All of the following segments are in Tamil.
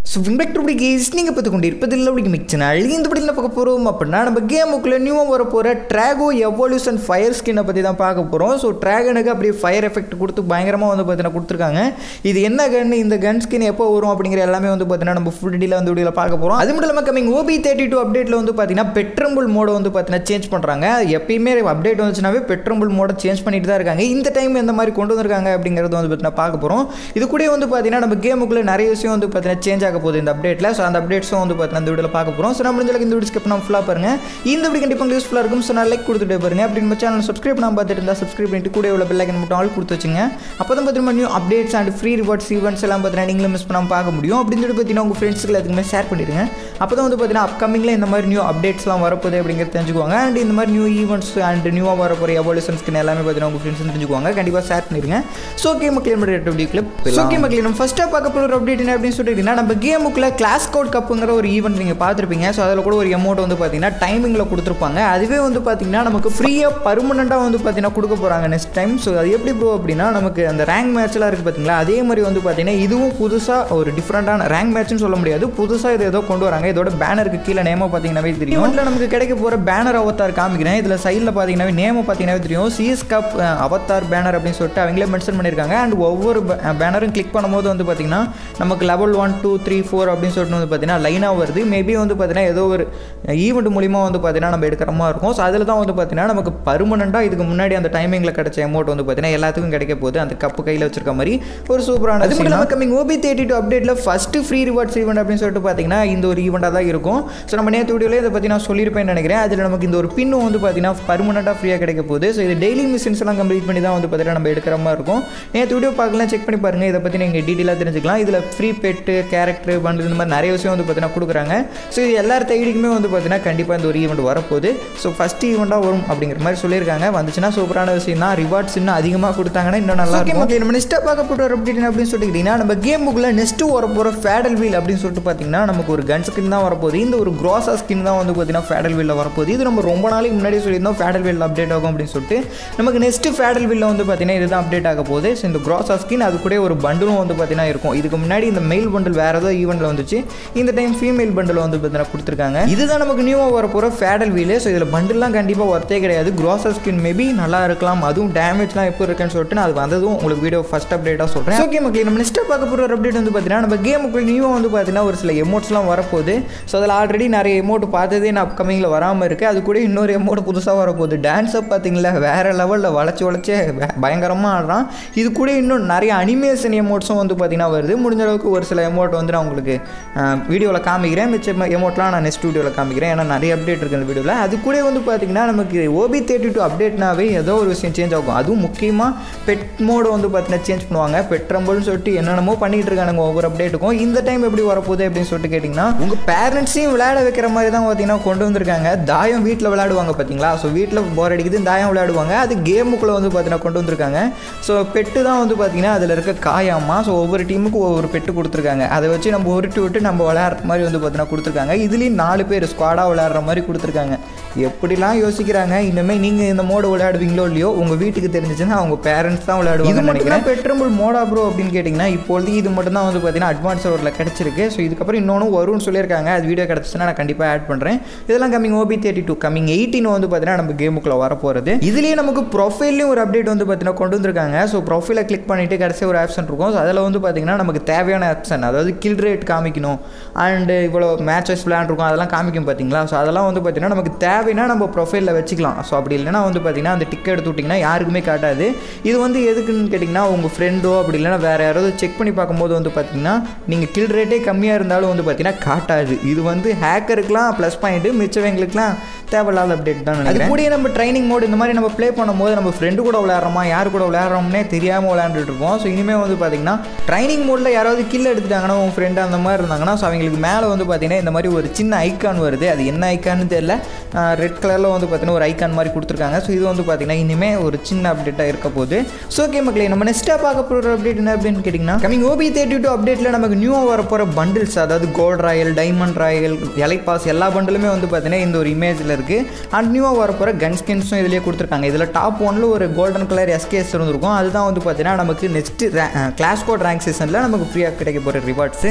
ஸோ வின்பெக்ட் அப்படி கேஸ் நீங்கள் பார்த்து கொண்டு இருப்பதில்லை அப்படி மிக்சனால் இந்த படி என்ன பார்க்க போகிறோம் அப்படின்னா நம்ம கேமுக்குள்ளே நியூவாக வர போகிற ட்ராகோ எவல்யூஷன் ஃபயர் ஸ்கின்னை பற்றி தான் பார்க்க போகிறோம் ஸோ ட்ராகனுக்கு அப்படியே ஃபயர் எஃபெக்ட் கொடுத்து பயங்கரமாக வந்து பார்த்தீங்கன்னா கொடுத்துருக்காங்க இது என்ன கன் இந்த கன் ஸ்கின் எப்போ வரும் அப்படிங்கிற எல்லாமே வந்து பார்த்தீங்கன்னா நம்ம ஃபுல் டீல வந்து வீடியோவில் பார்க்க போகிறோம் அது மட்டும் இல்லாமல் கமிங் ஓபி தேர்ட்டி டூ அப்டேட்டில் வந்து பார்த்தீங்கன்னா பெட்ரம்பிள் மோட வந்து பார்த்தீங்கன்னா சேஞ்ச் பண்ணுறாங்க எப்பயுமே அப்டேட் வந்துச்சுனாவே பெட்ரம்பிள் மோட சேஞ்ச் பண்ணிட்டு தான் இருக்காங்க இந்த டைம் எந்த மாதிரி கொண்டு வந்திருக்காங்க அப்படிங்கிறது வந்து பார்த்தீங்கன்னா பார்க்க போகிறோம் இது கூட வந்து பார்த்தீங்கன்னா நம்ம கேமுக்குள்ளே நிறைய விஷயம் வந்து பார்த்தீங்கன்னா சேஞ்ச் ஆக போகுது இந்த அப்டேட்டில் ஸோ அந்த அப்டேட்ஸும் வந்து பார்த்தீங்கன்னா இந்த வீடியோவில் பார்க்க போகிறோம் ஸோ நம்ம முடிஞ்ச அளவுக்கு இந்த வீடியோ ஸ்கிப் நம்ம ஃபுல்லாக பாருங்க இந்த வீடியோ கண்டிப்பாக யூஸ்ஃபுல்லாக இருக்கும் ஸோ நான் லைக் கொடுத்துட்டு பாருங்க அப்படின்னு நம்ம சேனல் சப்ஸ்கிரைப் நான் பார்த்துட்டு இருந்தால் சப்ஸ்கிரைப் பண்ணிட்டு கூட உள்ள பெல் ஐக்கன் மட்டும் ஆல் கொடுத்து வச்சுங்க அப்போ தான் பார்த்தீங்கன்னா new updates and free rewards events எல்லாம் பார்த்தீங்கன்னா நீங்களும் மிஸ் பண்ணாமல் பார்க்க முடியும் அப்படின்னு சொல்லி பார்த்தீங்கன்னா உங்கள் ஃப்ரெண்ட்ஸுக்கு எல்லாத்துக்குமே ஷேர் பண்ணிடுங்க அப்போ தான் வந்து பார்த்தீங்கன்னா அப்கமிங்கில் இந்த மாதிரி நியூ அப்டேட்ஸ்லாம் வரப்போகுது அப்படிங்கிறது தெரிஞ்சுக்குவாங்க அண்ட் இந்த மாதிரி நியூ ஈவெண்ட்ஸ் அண்ட் நியூவாக வர போகிற எவல்யூஷன்ஸ்க்கு எல்லாமே பார்த்தீங்கன்னா உங்கள் ஃப்ரெண்ட்ஸ் தெரிஞ்சுக்குவாங்க கண்டிப்பாக ஷேர் பண்ணிடுங்க ஸோ கேம் மக்கள் வீடியோ கிளிப் ஸோ கேம் மக்கள் நம்ம ஃபஸ்ட்டாக பார்க்க போகிற ஒரு அப்டேட் என்ன அப்படின்னு சொல்லிட்டீங்கன்னா நம்ம கேமுக்குள்ள கிளாஸ் கோட் கப்புங்கிற ஒரு ஈவெண்ட் நீங்கள் பார்த்துருப்பீங்க ஸோ அதில் கூட ஒரு அமௌண்ட் வந்து பார்த்தீங்கன்னா டைமிங்கில் கொடுத்துருப்பாங்க அதுவே வந்து பார்த்தீங்கன்னா நமக்கு ஃப்ரீயாக பர்மனெண்ட்டாக வந்து பார்த்தீங்கன்னா கொடுக்க போகிறாங்க நெக்ஸ்ட் டைம் ஸோ அது எப்படி ப்ரோ அப்படின்னா நமக்கு அந்த ரேங்க் மேட்ச்லாம் இருக்குது பார்த்தீங்களா அதே மாதிரி வந்து பார்த்தீங்கன்னா இதுவும் புதுசாக ஒரு டிஃப்ரெண்ட்டான ரேங்க் மேட்ச்னு சொல்ல முடியாது புதுசாக இது ஏதோ கொண்டு வராங்க இதோட பேனருக்கு கீழே நேமோ பார்த்தீங்கன்னாவே தெரியும் இதில் நமக்கு கிடைக்க போகிற பேனர் அவத்தார் காமிக்கிறேன் இதில் சைடில் பார்த்தீங்கன்னா நேமோ பார்த்தீங்கன்னாவே தெரியும் சிஎஸ் கப் அவத்தார் பேனர் அப்படின்னு சொல்லிட்டு அவங்களே மென்ஷன் பண்ணியிருக்காங்க அண்ட் ஒவ்வொரு பேனரும் கிளிக் பண்ணும்போது வந்து பார்த்தீங்கன்னா நமக்கு level one two three four அப்படின்னு சொல்லிட்டு வந்து பார்த்தீங்கன்னா லைனாக வருது மேபி வந்து பார்த்தீங்கன்னா ஏதோ ஒரு ஈவெண்ட் மூலிமா வந்து பார்த்தீங்கன்னா நம்ம எடுக்கிற மாதிரி இருக்கும் ஸோ அதில் தான் வந்து பார்த்தீங்கன்னா நமக்கு பர்மனெண்ட்டாக இதுக்கு முன்னாடி அந்த டைமிங்கில் கிடைச்ச அமௌண்ட் வந்து பார்த்தீங்கன்னா எல்லாத்துக்கும் கிடைக்க போகுது அந்த கப்பு கையில் வச்சிருக்க மாதிரி ஒரு சூப்பரான அது மட்டும் இல்லாமல் கம்மிங் ஓபி தேர்ட்டி டூ அப்டேட்டில் ஃபஸ்ட்டு ஃப்ரீ ரிவார்ட்ஸ் ஈவெண்ட் அப்படின்னு சொல்லிட்டு பார்த்தீங்கன்னா இந்த ஒரு ஈவெண்ட்டாக தான் இருக்கும் ஸோ நம்ம நேற்று வீடியோவில் இதை பற்றி நான் சொல்லியிருப்பேன்னு நினைக்கிறேன் அதில் நமக்கு இந்த ஒரு பின்னும் வந்து பார்த்தீங்கன்னா பர்மனெண்ட்டாக ஃப்ரீயாக கிடைக்க போகுது ஸோ இது டெய்லி மிஷின்ஸ் எல்லாம் கம்ப்ளீட் பண்ணி தான் வந்து பார்த்தீங்கன்னா நம்ம எடுக்கிற மாதிரி இருக்கும் நேற்று வீடியோ பார்க்கலாம் செக் பண்ணி பாருங்கள் இதை பற்றி நீங்கள் டீட்டெயிலாக தெரிஞ்சுக்கலாம் இதில் ஃப்ரீ பெட்டு கேரக்டர் பண்டில் இந்த மாதிரி நிறைய விஷயம் வந்து பார்த்தீங்கன்னா கொடுக்குறாங்க ஸோ இது எல்லார் தைடிக்குமே வந்து பார்த்தீங்கன்னா கண்டிப்பாக இந்த ஒரு ஈவெண்ட் வரப்போகுது ஸோ ஃபஸ்ட் ஈவெண்ட்டாக வரும் அப்படிங்கிற மாதிரி சொல்லியிருக்காங்க வந்துச்சுன்னா சூப்பரான விஷயம் தான் ரிவார்ட்ஸ் இன்னும் அதிகமாக கொடுத்தாங்கன்னா இன்னும் நல்லா இருக்கும் ஓகே நம்ம நெக்ஸ்ட்டாக பார்க்க போகிற அப்படின்னு அப்படின்னு சொல்லிக்கிட்டீங்கன்னா நம்ம கேமுக்குள்ளே நெக்ஸ்ட்டு வர போகிற ஃபேடல் வீல் அப்படின்னு சொல்லிட்டு பார்த்தீங்கன்னா நமக்கு ஒரு கன் ஸ்கின் தான் வரப்போகுது இந்த ஒரு க்ராஸா ஸ்கின் தான் வந்து பார்த்தீங்கன்னா ஃபேடல் வீலில் வரப்போகுது இது நம்ம ரொம்ப நாளைக்கு முன்னாடி சொல்லியிருந்தோம் ஃபேடல் வீல் அப்டேட் ஆகும் அப்படின்னு சொல்லிட்டு நமக்கு நெக்ஸ்ட்டு ஃபேடல் வீலில் வந்து பார்த்தீங்கன்னா இதுதான் அப்டேட் ஆக போகுது ஸோ இந்த க்ராஸா ஸ்கின் அது கூட ஒரு பண்டிலும் வந்து பார்த்தீங்கன்னா இருக்கும் இதுக்கு முன்னாடி இந்த மெயில் பண்டில் வேறு ஏதோ ஈவெண்ட்டில் வந்துச்சு இந்த டைம் ஃபீமேல் பண்டில் வந்து பார்த்தீங்கன்னா கொடுத்துருக்காங்க இதுதான் நமக்கு நியூவாக வர போகிற ஃபேடல் வீலு ஸோ இதில் பண்டில்லாம் கண்டிப்பாக ஒர்த்தே கிடையாது க்ராஸா ஸ்கின் மேபி நல்லா இருக்கலாம் அதுவும் டேமேஜ்லாம் எப்போ இருக்குன்னு சொல்லிட்டு நான் அது வந்ததும் உங்களுக்கு வீடியோ ஃபஸ்ட் அப்டேட்டாக சொல்கிறேன் ஓகே மக்கள் நம்ம நெக்ஸ்ட்டாக பார்க்க போகிற அப்டேட் வந்து பார்த்தீங்கன்னா நம்ம கேமுக்குள்ள நியூவாக வந்து பார்த்தீங்கன்னா ஒரு சில எமோட்ஸ்லாம் வரப்போகுது ஸோ அதில் ஆல்ரெடி நிறைய எமௌண்ட் பார்த்ததே நான் அப்கமிங்கில் வராமல் இருக்குது அது கூட இன்னொரு எமௌண்ட் புதுசாக வரப்போகுது டான்ஸை பார்த்தீங்களா வேறு லெவலில் வளைச்சி வளைச்சே பயங்கரமாக ஆடுறான் இது கூட இன்னும் நிறைய அனிமேஷன் எமௌண்ட்ஸும் வந்து பார்த்தீங்கன்னா வருது முடிஞ்ச அளவுக்கு ஒரு சில எமௌண்ட் வந்து நான் உங்களுக்கு வீடியோவில் காமிக்கிறேன் மிச்ச எமௌண்ட்லாம் நான் நெக்ஸ்ட் வீடியோவில் காமிக்கிறேன் ஏன்னா நிறைய அப்டேட் இருக்குது அந்த வீடியோவில் அது கூட வந்து பார்த்தீங்கன்னா நமக்கு ஓபி தேர்ட்டி டூ அப்டேட்னாவே ஏதோ ஒரு விஷயம் சேஞ்ச் ஆகும் அதுவும் முக்கியமாக பெட் மோடு வந்து பார்த்தீங்கன்னா சேஞ்ச் பண்ணுவாங்க பெட்ரம்பல்னு சொல்லிட்டு என்னென்னமோ பண்ணிகிட்டு இருக்கானுங்க ஒவ்வொரு அப்டேட்டுக்கும் இந்த டைம் எப்படி வரப்போகுது அப்படின்னு சொல்லிட்டு கேட்டிங்கன்னா உங்கள் பேரண்ட்ஸையும் விளையாட வைக்கிற மாதிரி தான் பார்த்தீங்கன்னா கொண்டு வந்திருக்காங்க தாயம் வீட்டில் விளையாடுவாங்க பார்த்தீங்களா ஸோ வீட்டில் போர் அடிக்குது தாயம் விளையாடுவாங்க அது கேமுக்குள்ளே வந்து பார்த்தீங்கன்னா கொண்டு வந்திருக்காங்க ஸோ பெட்டு தான் வந்து பார்த்தீங்கன்னா அதில் இருக்க காயாமா ஸோ ஒவ்வொரு டீமுக்கும் ஒவ்வொரு பெட்டு கொடுத்துருக்காங்க அதை வச்சு நம்ம உருட்டி விட்டு நம்ம விளையாடுற மாதிரி வந்து பார்த்தீங்கன்னா கொடுத்துருக்காங்க இதுலேயும் நாலு பேர் ஸ்குவாடாக விளையாடுற மாதிரி கொடுத்துருக்காங்க எப்படிலாம் யோசிக்கிறாங்க இனிமேல் நீங்கள் இந்த மோடு விளையாடுவீங்களோ இல்லையோ உங்கள் வீட்டுக்கு தெரிஞ்சிச்சுன்னா அவங்க பேரண்ட்ஸ் தான் விளையாடுவாங்க நினைக்கிறேன் பெட்ரம்பிள் மோடா ப்ரோ அப்படின்னு கேட்டிங்கன்னா இப்போதைக்கு இது மட்டும் தான் வந்து பார்த்தீங்கன்னா அட்வான்ஸ் சர்வரில் கிடச்சிருக்கு ஸோ இதுக்கப்புறம் இன்னொன்று வரும்னு சொல்லியிருக்காங்க அது வீடியோ கிடச்சிச்சுன்னா நான் கண்டிப்பாக ஆட் பண்ணுறேன் இதெல்லாம் coming O B thirty two coming eighteen வந்து பார்த்தீங்கன்னா நம்ம கேமுக்குள்ளே வரப்போகிறது இதுலேயே நமக்கு ப்ரொஃபைல்லையும் ஒரு அப்டேட் வந்து பார்த்தீங்கன்னா கொண்டு வந்திருக்காங்க ஸோ ப்ரொஃபைலை கிளிக் பண்ணிவிட்டு கடைசி ஒரு ஆப்ஷன் இருக்கும் ஸோ அதில் வந்து பார்த்தீங்கன்னா நமக்கு தேவையான ஆப்ஷன் அதாவது கில் ரேட் காமிக்கணும் அண்டு இவ்வளோ மேட்சஸ் விளையாண்டுருக்கோம் அதெல்லாம் காமிக்கும் பார்த்தீங்களா ஸோ அதெல்லாம் வந்து பார்த்தீங்கன்னா நமக்கு தேவைன்னா நம்ம ப்ரொஃபைலில் வச்சுக்கலாம் ஸோ அப்படி இல்லைனா வந்து பார்த்தீங்கன்னா அந்த டிக்கெட் எடுத்து விட்டிங்கன்னா யாருக்குமே காட்டாது இது வந்து எதுக்குன்னு கேட்டிங்கன்னா உங்கள் ஃப்ரெண்டோ அப்படி இல்லைனா வேறு யாராவது செக் பண்ணி பார்க்கும்போது வந்து பார்த்தீங்கன்னா நீங்கள் கில் ரேட்டே கம்மியாக இருந்தாலும் வந்து பார்த்தீங்கன்னா காட்டாது இது வந்து ஹேக்கருக்குலாம் ப்ளஸ் பாயிண்ட்டு மிச்சவங்களுக்குலாம் தேவையில்லாத அப்டேட் தான் நினைக்கிறேன் கூட நம்ம ட்ரைனிங் மோட் இந்த மாதிரி நம்ம ப்ளே பண்ணும்போது நம்ம ஃப்ரெண்டு கூட விளையாடுறோமா யார் கூட விளையாடுறோம்னே தெரியாமல் விளையாண்டுட்டு இருப்போம் ஸோ இனிமேல் வந்து பார்த்தீங்கன்னா ட்ரைனிங் மோடில் யாராவது கில் எடுத்துட்டாங்கன்னா உங்கள் ஃப்ரெண்டு அந்த மாதிரி இருந்தாங்கன்னா ஸோ அவங்களுக்கு மேலே வந்து பார்த்தீங்கன்னா இந்த மாதிரி ஒரு சின்ன ஐக்கான் வருது அது என்ன ஐக்கான்னு தெரியல ரெட் கலரில் வந்து பார்த்தீங்கன்னா ஒரு ஐக்கான் மாதிரி கொடுத்துருக்காங்க ஸோ இது வந்து பார்த்தீங்கன்னா இனிமேல் ஒரு சின்ன அப்டேட்டாக இருக்க போகுது ஸோ ஓகே மக்களே நம்ம நெக்ஸ்ட்டாக பார்க்க போகிற அப்டேட் என்ன அப்படின்னு கேட்டிங்கன்னா கமிங் ஓபி தேர்ட்டி டூ அப்டேட்டில் நமக்கு நியூவாக வர போகிற பண்டில்ஸ் அதாவது gold royal diamond royal elite pass எல்லா பண்டிலுமே வந்து பார்த்தீங்கன்னா இந்த ஒரு இமேஜில் இருக்குது அண்ட் நியூவாக வர போகிற கன் ஸ்கின்ஸும் இதிலேயே கொடுத்துருக்காங்க இதில் டாப் ஒன்ல ஒரு கோல்டன் கலர் எஸ்கேஸ் இருந்திருக்கும் அதுதான் வந்து பார்த்தீங்கன்னா நமக்கு நெக்ஸ்ட் கிளாஸ் கோட் ரேங்க் சீசனில் நமக்கு ஃப்ரீயாக கிடைக்க போகிற ரிவார்ட்ஸ்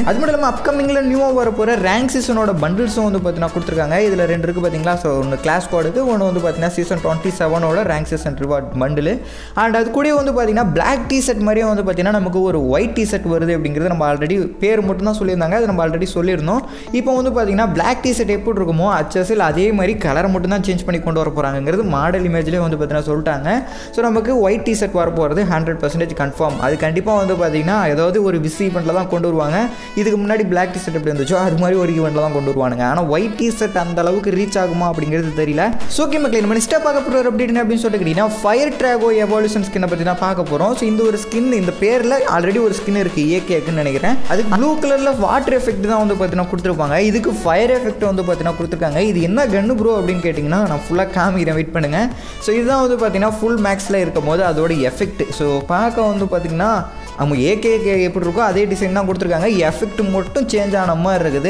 அது மட்டும் இல்லாமல் அப்கமிங்கில் நியூவாக வர போகிற ரேங்க் சீசனோட பண்டில்ஸும் வந்து பார்த்தீங்கன்னா கொடுத்துருக்காங்க இதில் ரெண்டு இருக்குது பார்த்தீங்களா ஸோ ஒன்று கிளாஸ் கோடுக்கு ஒன்று வந்து பார்த்தீங்கன்னா சீசன் டுவெண்ட்டி செவனோட rank season reward bundle and அது கூட வந்து பார்த்தீங்கன்னா பிளாக் டி ஷர்ட் மாதிரியே வந்து பார்த்தீங்கன்னா நமக்கு ஒரு ஒயிட் டி ஷர்ட் வருது அப்படிங்கிறது நம்ம ஆல்ரெடி பேர் மட்டும் தான் சொல்லியிருந்தாங்க அது நம்ம ஆல்ரெடி சொல்லியிருந்தோம் இப்போ வந்து பார்த்தீங்கன்னா பிளாக் டி ஷர்ட் எப்படி இருக்குமோ அச்சஸில் அதே மாதிரி கலரை மட்டும் தான் சேஞ்ச் பண்ணி கொண்டு வர போகிறாங்கிறது மாடல் இமேஜ்லேயே வந்து பார்த்தீங்கன்னா சொல்லிட்டாங்க ஸோ நமக்கு ஒயிட் டி ஷர்ட் வர போகிறது ஹண்ட்ரட் பர்சன்டேஜ் கன்ஃபார்ம் அது கண்டிப்பாக வந்து பார்த்தீங்கன்னா ஏதாவது ஒரு விஸ் ஈவெண்ட்டில் தான் கொண்டு வருவாங்க இதுக்கு முன்னாடி பிளாக் டி ஷர்ட் எப்படி இருந்துச்சோ அது மாதிரி ஒரு ஈவெண்ட்டில் தான் கொண்டு வருவானுங்க ஆனால் ஒயிட் டி ஷர்ட் அந்த அளவுக்கு ரீச் ஆகுமா அப்படிங்கிறது தெரியல ஸோ ஓகே மக்களே நம்ம நெக்ஸ்ட்டாக பார்க்க போகிற அப்டேட் என்ன அப்படின்னு சொல்லிட்டு கேட்டிங்கன்னா ஃபயர் ட்ராகோ எவால்யூஷன் ஸ்கின்னை பற்றி தான் பார்க்க போகிறோம் ஸோ இந்த ஒரு ஸ்கின் இந்த பேரில் ஆல்ரெடி ஒரு ஸ்கின் இருக்குது ஏகேக்குன்னு நினைக்கிறேன் அது ப்ளூ கலரில் வாட்டர் எஃபெக்ட் தான் வந்து பார்த்தீங்கன்னா கொடுத்துருப்பாங்க இதுக்கு ஃபயர் எஃபெக்ட் வந்து பார்த்தீங்கன்னா கொடுத்துருக்காங்க இது என்ன கன்னு ப்ரோ அப்படின்னு கேட்டிங்கன்னா நான் ஃபுல்லாக காமிக்கிறேன் வெயிட் பண்ணுங்கள் ஸோ இதுதான் வந்து பார்த்தீங்கன்னா ஃபுல் மேக்ஸில் இருக்கும் போது அதோட எஃபெக்ட் ஸோ பார்க்க வந்து பார்த்தீங்கன்னா அவங்க ஏகே எப்படி இருக்கோ அதே டிசைன் தான் கொடுத்துருக்காங்க எஃபெக்ட் மட்டும் சேஞ்ச் ஆன மாதிரி இருக்குது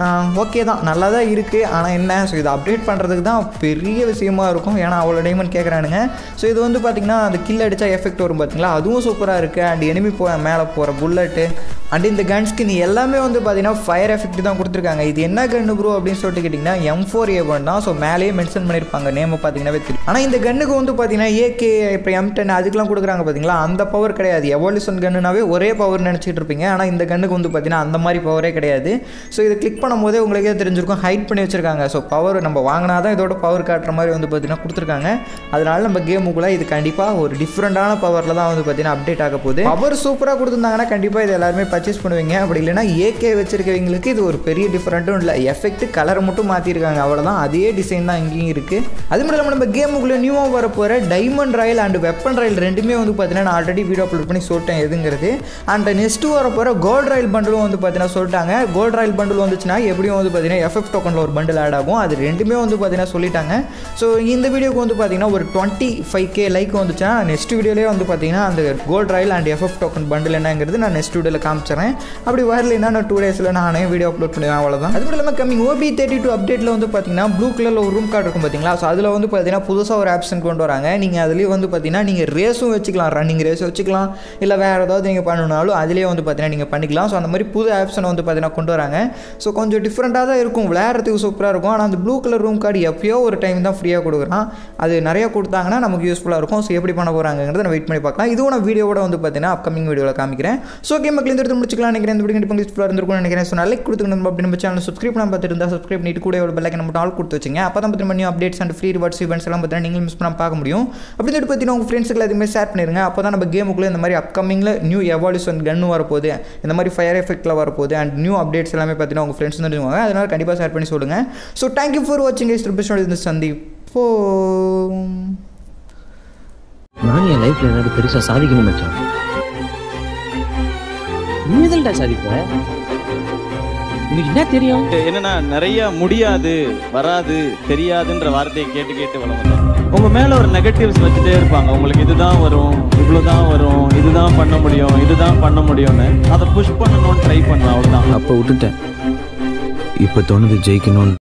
ஓகே தான் நல்லா தான் இருக்குது ஆனால் என்ன ஸோ இதை அப்டேட் பண்ணுறதுக்கு தான் பெரிய விஷயமா இருக்கும் ஏன்னா அவ்வளோ டைமண்ட் கேட்குறானுங்க ஸோ இது வந்து பார்த்திங்கன்னா அந்த கில் அடித்தா எஃபெக்ட் வரும் பார்த்தீங்களா அதுவும் சூப்பராக இருக்குது அண்ட் எனிமி போ மேலே போகிற புல்லட்டு அண்ட் இந்த கன் ஸ்கின் எல்லாமே வந்து பார்த்தீங்கன்னா ஃபயர் எஃபெக்ட் தான் கொடுத்துருக்காங்க இது என்ன கன்னு ப்ரோ அப்படின்னு சொல்லிட்டு கேட்டிங்கன்னா எம் ஃபோர் ஏ ஒன் தான் ஸோ மேலேயே மென்ஷன் பண்ணியிருப்பாங்க நேம் பார்த்தீங்கன்னா தெரியும் ஆனால் இந்த கன்னுக்கு வந்து பார்த்தீங்கன்னா ஏகே இப்போ எம் டென் அதுக்கெலாம் கொடுக்குறாங்க பார்த்தீங்களா அந்த பவர் கிடையாது எவல்யூஷன் கன்னுனாவே ஒரே பவர் நினச்சிட்டு இருப்பீங்க ஆனால் இந்த கன்னுக்கு வந்து பார்த்தீங்கன்னா அந்த மாதிரி பவரே கிடையாது ஸோ இதை கிளிக் பண்ணும்போதே உங்களுக்கே தெரிஞ்சிருக்கும் ஹைட் பண்ணி வச்சிருக்காங்க ஸோ பவர் நம்ம வாங்கினா தான் இதோட பவர் காட்டுற மாதிரி வந்து பார்த்தீங்கன்னா கொடுத்துருக்காங்க அதனால நம்ம கேமுக்குள்ளே இது கண்டிப்பாக ஒரு டிஃப்ரெண்ட்டான பவரில் தான் வந்து பார்த்தீங்கன்னா அப்டேட் ஆக போகுது பவர் சூப்பராக கொடுத்துருந்தாங்கன்னா கண்டிப்பாக இது எல்லாருமே பர்ச்சேஸ் பண்ணுவீங்க அப்படி இல்லைன்னா ஏகே வச்சிருக்கவங்களுக்கு இது ஒரு பெரிய டிஃப்ரெண்ட்டும் இல்லை எஃபெக்ட் கலரை மட்டும் மாற்றிருக்காங்க அவ்வளோதான் அதே டிசைன் தான் இங்கேயும் இருக்குது அது மட்டும் இல்லாமல் நம்ம கேமுக்குள்ளே நியூவாக வர போகிற diamond royal and weapon royal ரெண்டுமே வந்து பார்த்தீங்கன்னா நான் ஆல்ரெடி வீடியோ அப்லோட் பண்ணி சொல்லிட்டேன் எதுங்கிறது அண்ட் நெக்ஸ்ட்டு வர போகிற கோல்ட் ராயல் பண்டிலும் வந்து பார்த்தீங்கன்னா சொல்லிட்டாங்க கோல்ட் ராயல் பண்டில் வந்துச்சுன்னா எப்படியும் வந்து பார்த்தீங்கன்னா எஃப்எஃப் டோக்கனில் ஒரு பண்டில் ஆட் ஆகும் அது ரெண்டுமே வந்து பார்த்தீங்கன்னா சொல்லிட்டாங்க ஸோ இந்த வீடியோக்கு வந்து பார்த்தீங்கன்னா ஒரு டுவெண்ட்டி ஃபைவ் கே லைக் வந்துச்சுன்னா நெக்ஸ்ட் வீடியோலேயே வந்து பார்த்தீங்கன்னா அந்த gold royal and FF token bundle என்னங்கிறது நான் நெக்ஸ்ட் வீடியோவில் காமிச்சிடுறேன் அப்படி வரலைன்னா நான் டூ டேஸில் நானே வீடியோ அப்லோட் பண்ணுவேன் அவ்வளோதான் அது மட்டும் இல்லாமல் கம்மிங் ஓபி தேர்ட்டி டூ அப்டேட்டில் வந்து பார்த்தீங்கன்னா ப்ளூ கலரில் ஒரு ரூம் கார்டு இருக்கும் பார்த்தீங்களா ஸோ அதில் வந்து பார்த்தீங்கன்னா புதுசாக ஒரு ஆப்ஷன் கொண்டு வராங்க நீங்கள் அதுலேயே வந்து பார்த்தீங்கன்னா நீங்கள் ரேஸும் வச்சுக்கலாம் ரன்னிங் ரேஸ் வச்சுக்கலாம் இல்லை வேறு ஏதாவது நீங்கள் பண்ணணுனாலும் அதிலே வந்து பார்த்தீங்கன்னா நீங்கள் பண்ணிக்கலாம் ஸோ அந்த மாதிரி புது ஆப்ஷனை வந்து பார்த்தீங்கன்னா கொண்டு வராங்க ஸோ கொஞ்சம் டிஃப்ரெண்ட்டாக தான் இருக்கும் விளையாடுறதுக்கு சூப்பராக இருக்கும் ஆனால் அந்த ப்ளூ கலர் ரூம் கார்டு எப்பயோ ஒரு டைம் தான் ஃப்ரீயாக கொடுக்குறான் அது நிறைய கொடுத்தாங்கன்னா நமக்கு யூஸ்ஃபுல்லாக இருக்கும் ஸோ எப்படி பண்ண போகிறாங்கிறத நான் வெயிட் பண்ணி பார்க்கலாம் இதுவும் நான் வீடியோவோட வந்து பார்த்தீங்கன்னா அப்கமிங் வீடியோவில் காமிக்கிறேன் ஸோ கேம் மக்கள் இந்த இடத்துல முடிச்சுக்கலாம் நினைக்கிறேன் இந்த வீடியோ கண்டிப்பாக யூஸ்ஃபுல்லாக இருந்திருக்கும்னு நினைக்கிறேன் ஸோ லைக் கொடுத்துங்க நம்ம அப்படி நம்ம சேனல் சப்ஸ்கிரைப் பண்ண பார்த்துட்டு இருந்தால் சப்ஸ்கிரைப் பண்ணிட்டு கூட எவ்வளோ பெல்லைக்கன் மட்டும் ஆள் கொடுத்து வச்சுங்க அப்போ தான் பார்த்தீங்கன்னா new updates and free rewards events எல்லாம் பார்த்தீங்கன்னா நீங்கள் மிஸ் பண்ண பார்க்க முடியும் அப்படி சொல்லிட்டு பார்த்தீங்கன்னா உங்கள் ஃப்ரெண்ட்ஸுக்கு எதுவுமே ஷேர் பண்ணிருங்க அப்போ தான் நம்ம கேமுக்குள்ளே இந்த மாதிரி அப்கமிங்கில் நியூ எவால்யூஷன் கன்னு வரப்போகுது இந்த மாதிரி ஃபயர் எஃபெக்ட்டில் வரப்போகுது அண்ட் நியூ அப்டேட்ஸ் எல்லாமே பார்த்தீங்கன்னா உங்கள் ஃப்ரெண்ட்ஸ் தான் சொல்லுவாங்க அதனால் கண்டிப்பாக ஷேர் பண்ணி சொல்லுங்கள் ஸோ தேங்க்யூ ஃபார் வாட்சிங் இஸ் திருப்பி இந்த சந்தீப் போ நான் என் லைஃப்ல ஏதாவது பெருசா சாதிக்கணும் மச்சான் நீ எதில்டா சாதிப்ப உனக்கு என்ன தெரியும் என்னன்னா நிறைய முடியாது வராது தெரியாதுன்ற வார்த்தையை கேட்டு கேட்டு வளர்ந்தேன் உங்க மேல ஒரு நெகட்டிவ்ஸ் வச்சுட்டே இருப்பாங்க உங்களுக்கு இதுதான் வரும் இவ்வளவுதான் வரும் இதுதான் பண்ண முடியும் இதுதான் பண்ண முடியும்னு அதை புஷ் பண்ணணும்னு ட்ரை பண்ண அவ்வளவுதான் அப்போ விட்டுட்டேன் இப்போ தோணுது ஜெயிக்கணும்னு